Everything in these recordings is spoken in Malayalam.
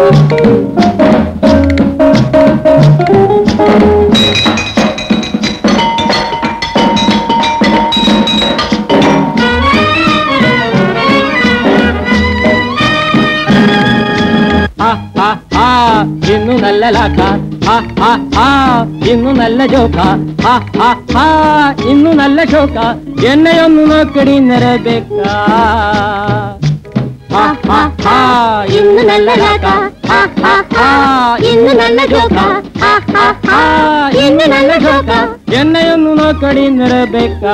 ആ, ആ, ആ, ഇന്നു നല്ല ലാക്ക ആ, ആ, ആ, ഇന്നു നല്ല ജോക്ക ആ, ആ, ആ, ഇന്നു നല്ല ഷോക്ക എന്നെയൊന്നു നോക്കടി നിറബേക്ക ആ, ആ, ആ, ഇന്നു നല്ല ലാക്ക ആ, ആ, ആ, ഇന്നു നല്ല ജോക്ക ആ, ആ, ആ, ഇന്നു നല്ല ഷോക്ക എന്നെയൊന്നു നോക്കടി നിറബേക്ക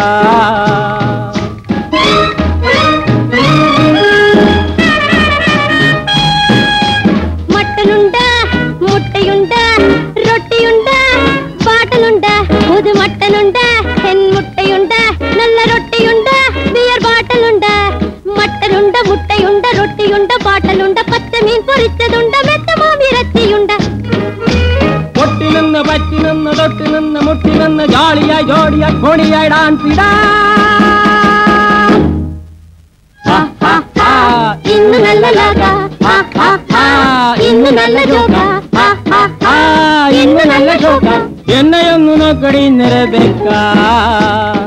മട്ടനുണ്ട് മുട്ടയുണ്ട് റൊട്ടിയുണ്ട് ബാട്ടലുണ്ട് പുതു മട്ടനുണ്ട് മുട്ടയുണ്ട് നല്ല റൊട്ടിയുണ്ട് ബിയർ ബാട്ടലുണ്ട് മട്ടനുണ്ട് മുട്ടയുണ്ട് റൊട്ടിയുണ്ട് ബാട്ടലുണ്ട് പച്ചമീൻ പൊരിച്ചതുണ്ട് മെത്തമാവിരത്തിയുണ്ട് പൊട്ടി നിന്ന് പറ്റി നിന്ന് തൊട്ടി നിന്ന് മുട്ടി നിന്ന് ജോളിയായി ജോഡിയായി കോടിയായി ഡാൻസ് ഇടാ ഇന്ന് നല്ല ലാഗ ഇന്ന് നല്ല ജോഗ ഇന്ന് നല്ല ഷോക്ക എന്നെയൊന്നു നോക്കടി നിറബേക്ക